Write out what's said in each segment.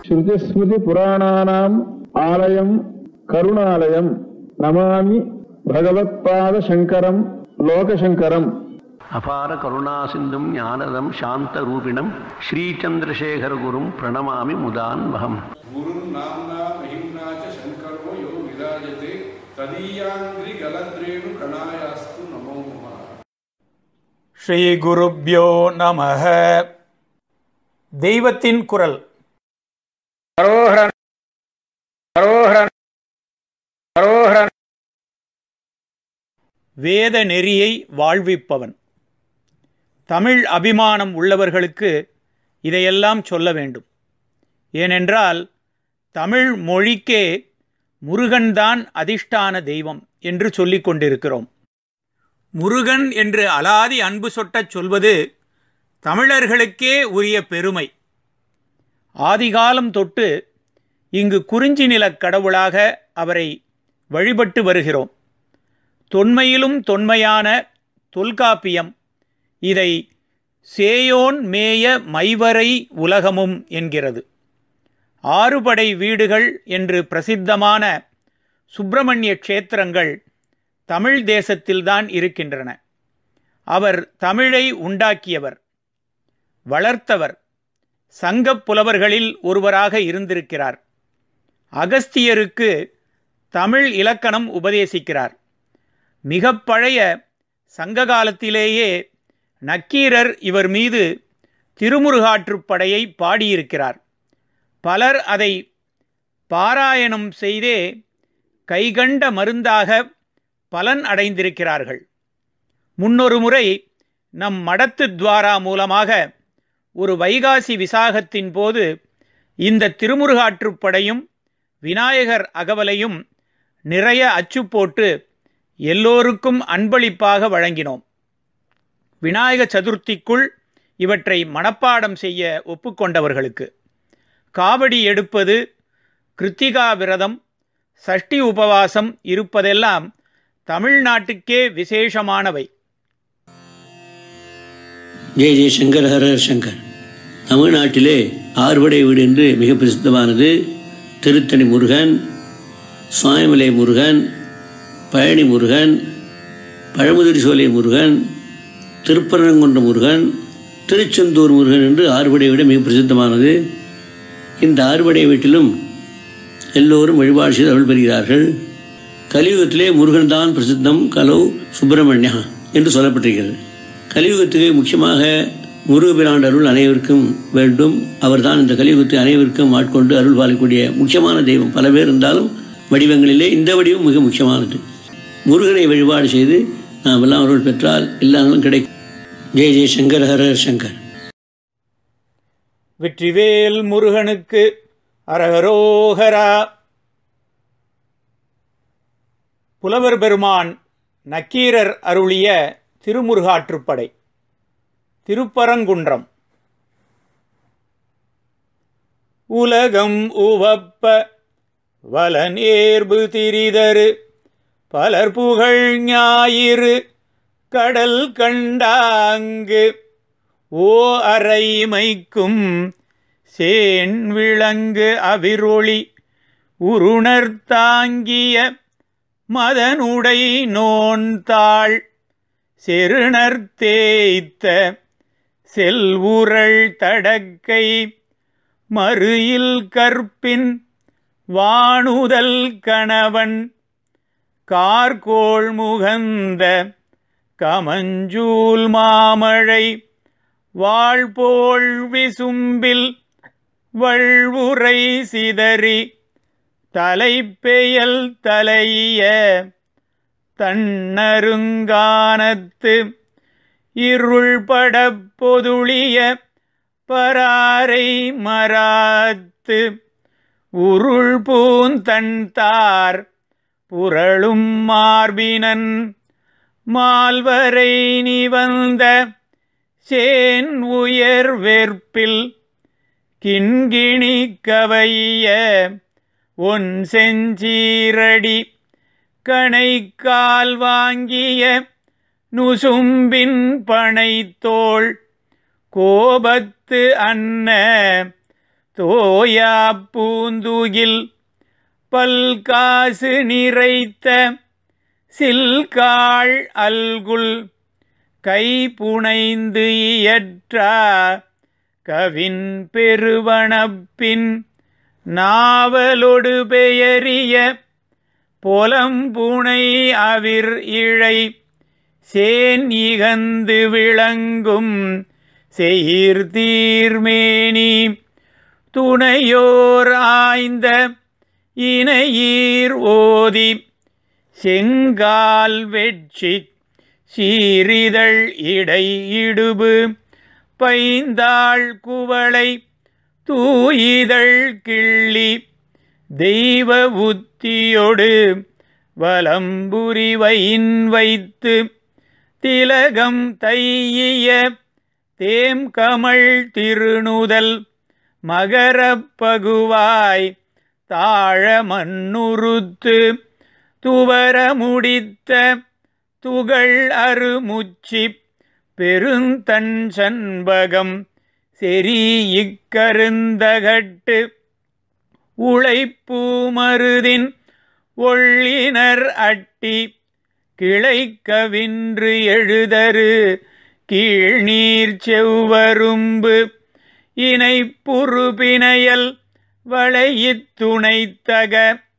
ஸ்ருதிஸ்மிருதிபுராணானாம் ஆலயம் கருணாலயம் நமாமி பகவத்பாத சங்கரம் லோகசங்கரம் அபார கருணா சிந்தும் ஞானதம் சாந்த ரூபிணம் ஸ்ரீச்சந்திரசேகரகுரும் பிரணமாமி முதான்வகம் गुरुर्नाम्ना महिम्ना च शङ्करो यो विराजते तदीयाङ्घ्रिगलद्रेणु कणायास्तु नमो नमः ஸ்ரீகுருப்யோ நமः தெய்வத்தின் குரல் ஹரோஹரன் ஹரோஹரன் ஹரோஹரன் வேத நெறியை வாழ்விப்பவன் தமிழ் அபிமானம் உள்ளவர்களுக்கு இதையெல்லாம் சொல்ல வேண்டும் ஏனென்றால் தமிழ் மொழிக்கே முருகன்தான் அதிஷ்டான தெய்வம் என்று சொல்லிக் கொண்டிருக்கிறோம் முருகன் என்று அலாதி அன்பு சொட்டச் சொல்வது தமிழர்களுக்கே உரிய பெருமை ஆதிகாலம் தொட்டு இங்கு குறிஞ்சி நிலக் கடவுளாக அவரை வழிபட்டு வருகிறோம் தொன்மையிலும் தொன்மையான தொல்காப்பியம் இதை சேயோன் மேய மைவரை உலகமும் என்கிறது ஆறுபடை வீடுகள் என்று பிரசித்தமான சுப்பிரமணிய க்ஷேத்திரங்கள் தமிழ் தேசத்தில்தான் இருக்கின்றன அவர் தமிழை உண்டாக்கியவர் வளர்த்தவர் சங்கப் புலவர்களில் ஒருவராக இருந்திருக்கிறார் அகஸ்தியருக்கு தமிழ் இலக்கணம் உபதேசிக்கிறார் மிகப் பழைய சங்க காலத்திலேயே நக்கீரர் இவர் மீது திருமுருகாற்றுப்படையை பாடியிருக்கிறார் பலர் அதை பாராயணம் செய்தே கைகண்ட மருந்தாக பலன் அடைந்திருக்கிறார்கள் முன்னொரு முறை நம் மடத்து துவாரா மூலமாக ஒரு வைகாசி விசாகத்தின் போது இந்த திருமுருகாற்றுப்படையும் விநாயகர் அகவலையும் நிறைய அச்சு போட்டு எல்லோருக்கும் அன்பளிப்பாக வழங்கினோம் விநாயக சதுர்த்திக்குள் இவற்றை மனப்பாடம் செய்ய ஒப்புக்கொண்டவர்களுக்கு காவடி எடுப்பது கிருத்திகா விரதம் சஷ்டி உபவாசம் இருப்பதெல்லாம் தமிழ்நாட்டுக்கே விசேஷமானவை ஜெய ஜெய சங்கர் ஹர ஹர சங்கர் தமிழ்நாட்டிலே ஆறுபடை வீடு என்று மிக பிரசித்தமானது திருத்தணி முருகன் சுவாமிமலை முருகன் பழனி முருகன் பழமுதிரி சோலை முருகன் திருப்பரங்குன்ற முருகன் திருச்செந்தூர் முருகன் என்று ஆறுபடை வீடு மிக பிரசித்தமானது இந்த ஆறுபடை வீட்டிலும் எல்லோரும் வழிபாடு செய்து அருள் பெறுகிறார்கள் கலியுகத்திலே முருகன் தான் பிரசித்தம் கலோ சுப்பிரமணியா என்று சொல்லப்பட்டிருக்கிறது கலியுகத்துக்கு முக்கியமாக முருகபிரான் அருள் அனைவருக்கும் வேண்டும் அவர்தான் இந்த கலியுகத்தை அனைவருக்கும் ஆட்கொண்டு அருள் பாலிக்கூடிய முக்கியமான தெய்வம் பல பேர் இருந்தாலும் வடிவங்களிலே இந்த வடிவம் மிக முக்கியமானது முருகனை வழிபாடு செய்து நாம் எல்லாம் அருள் பெற்றால் எல்லாங்களும் கிடைக்கும் ஜெய ஜெய சங்கர் ஹர ஹர சங்கர் வெற்றிவேல் முருகனுக்கு அரகரோகரா புலவர் பெருமான் நக்கீரர் அருளிய திருமுருகாற்றுப்படை திருப்பரங்குன்றம் உலகம் உவப்ப வலநேர்பு திரிதரு பலர் புகழ் ஞாயிறு கடல் கண்டாங்கு ஓ அறைமைக்கும் சேன் விளங்கு அவிரொளி உருணர் தாங்கிய மதனுடை நோன்தாள் செருணர் தேய்த்த செல்வுரள் தடக்கை மறுயில் கற்பின் வாணுதல் கணவன் கார்கோள் முகந்த கமஞ்சூல் மாமழை வாழ்போல் விசும்பில் வழ்வுரை சிதறி தலைப்பெயல் தலைய தன்னருங்கானத்து இருள்படப் பொதுளிய பராரை மராத்து உருள் பூந்தண்தார் புரளும் மார்பினன் மால்வரை நிவந்த சேன் உயர் வெற்பில் கிண்கிணி கவைய ஒன் செஞ்சீரடி கணைக்கால் வாங்கிய நுசும்பின் பனைத்தோள் கோபத்து அன்ன தோயா பூந்துகில் பல்காசு நிறைத்த சில்காள் அல்குல் கை புனைந்து இயற்றா கவின் பெருவனப்பின் நாவலொடு பெயரிய பொலம்புனை அவிர் இழை சேன் இகந்து விளங்கும் செயிர்தீர்மேனி துணையோர் ஆய்ந்த இணையீர் ஓதி செங்கால் வெட்சி சீரிதழ் இடை இடுபு பைந்தாள் குவளை தூயிதழ் கிள்ளி தெய்வ உத்தியொடு வலம்புரி வைன் வைத்து திலகம் தையிய தேம்கமள் திருநுதல் மகரப் பகுவாய் தாழ மண்ணுறுத்து துவர முடித்த துகள் அருமுச்சி பெருந்தன் சண்பகம் செரி இக்கருந்தகட்டு உழைப்பூ மருதின் ஒள்ளினர் அட்டி கிளைக்கவின்று எழுதரு கீழ்நீர் செவ்வரும்பு இணைப்புறுபிணையல் வளையித் துணைத்தக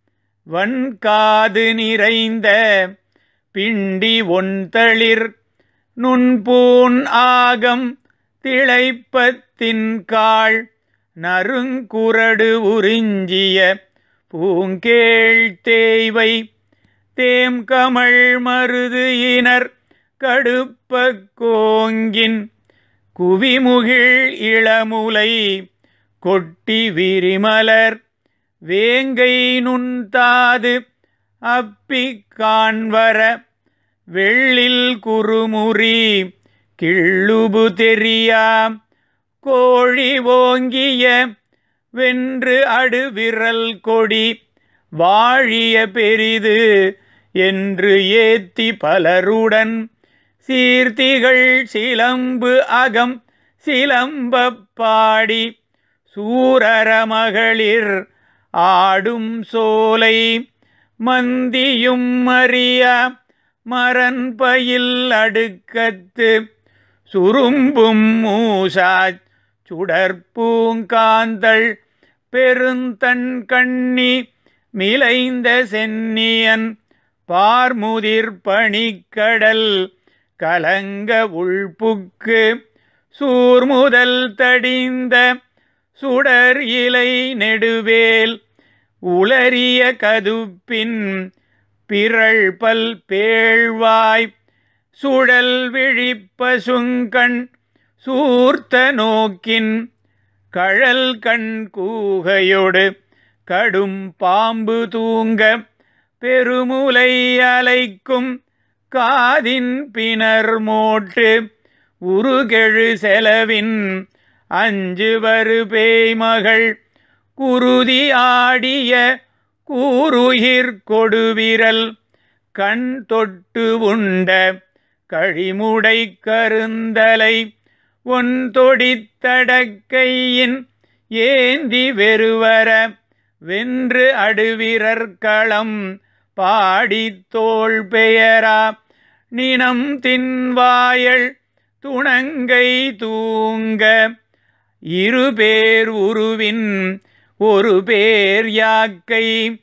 வன்காது நிறைந்த பிண்டி ஒன்தளிர் நுண்பூன் ஆகம் திளைப்பத்தின் காள் நறுங்குரடு உறிஞ்சிய பூங்கேள் தேய்வை தேம்கமள் மருது இனர் கடுப்ப கோங்கின் குவிமுகிழ் இளமுலை கொட்டி விரிமலர் வேங்கை நுண்தாது அப்பிக் காண்வர வெள்ளில் குறுமுறி கிள்ளுபு தெரியாம் கோழி ஓங்கிய வென்று அடுவிரல் கொடி வாழிய பெரிது என்று ஏத்தி பலருடன் சீர்த்திகள் சிலம்பு அகம் சிலம்பப் பாடி சூரர மகளிர் ஆடும் சோலை மந்தியும் அறியா மரன்பயில் அடுக்கத்து சுரும்பும் மூசாச் சுடற்பூங்காந்தள் பெருந்தன் கண்ணி மிலைந்த சென்னியன் பார்முதிர் பணிக்கடல் கலங்க உள்புக்கு சூர்முதல் தடிந்த சுடர் இலை நெடுவேல் உளரிய கதுப்பின் பிறள் பல் பேழ்வாய் சுழல் விழிப்பசுங்கண் சூர்த்த நோக்கின் கழல் கண் கூகையொடு கடும் பாம்பு தூங்க பெருமுலை அலைக்கும் காதின் பிணர் மோட்டு உருகெழு செலவின் அஞ்சு வரு பேய்மகள் குருதி ஆடிய கூருயிர் கொடுவிரல் கண் தொட்டு உண்ட கழிமுடை கருந்தலை ஒன் தொடித்தடக்கையின் ஏந்தி வெறுவர வென்று அடுவிரர் களம் பாடித் தோள் பெயரா நினம் தின்வாயள் துணங்கை தூங்க இருபேர் உருவின் ஒரு பேர் யாக்கை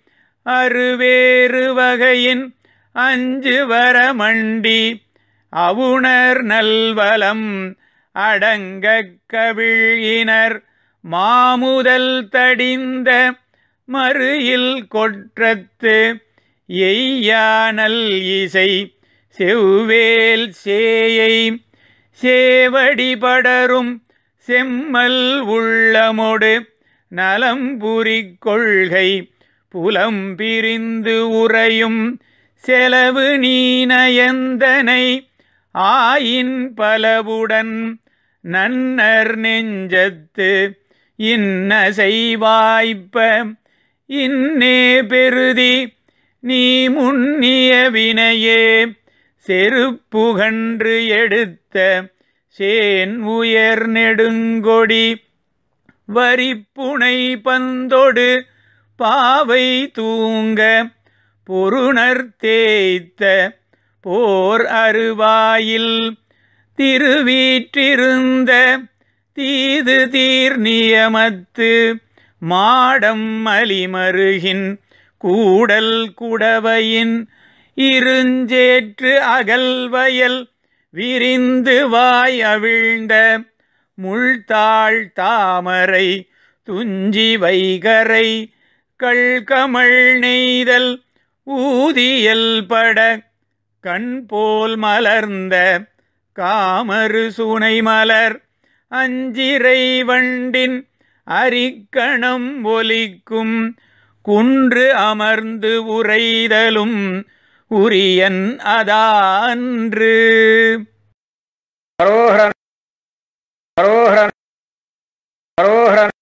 அறுவேறு வகையின் அஞ்சு வர மண்டி அவுணர் நல்வலம் அடங்க கவிழினர் மாமுதல் தடிந்த மறுயில் கொற்றத்து எய்யானல் இசை செவ்வேல் சேயை சேவடி படரும் செம்மல் உள்ளமொடு நலம்புரி கொள்கை புலம் பிரிந்து உறையும் செலவு நீனயந்தனை ஆயின் பலவுடன் நன்னர் நெஞ்சத்து இன்ன செய்வாய்ப்ப இன்னே பெருதி நீ முன்னிய வினையே செருப்புகன்று எடுத்த சேன் உயர் நெடுங்கொடி வரிப்புனை பந்தொடு பாவை தூங்க பொருணர் தேய்த்த போர் அருவாயில் திருவீற்றிருந்த தீது தீர் நியமத்து மாடம் மலிமருகின் கூடல் குடவையின் இருஞ்சேற்று அகல்வயல் விரிந்து வாய் அவிழ்ந்த முள்தாள் தாமரை துஞ்சி வைகரை கள்கமள் நெய்தல் ஊதியல் பட கண் போல் மலர்ந்த காமரு சுனை மலர் அஞ்சிரை வண்டின் அரிக்கணம் ஒலிக்கும் குன்று அமர்ந்து உரைதலும் உரியன் அதான்று ஹரோஹரன் ஹரோஹரன் ஹரோஹரன்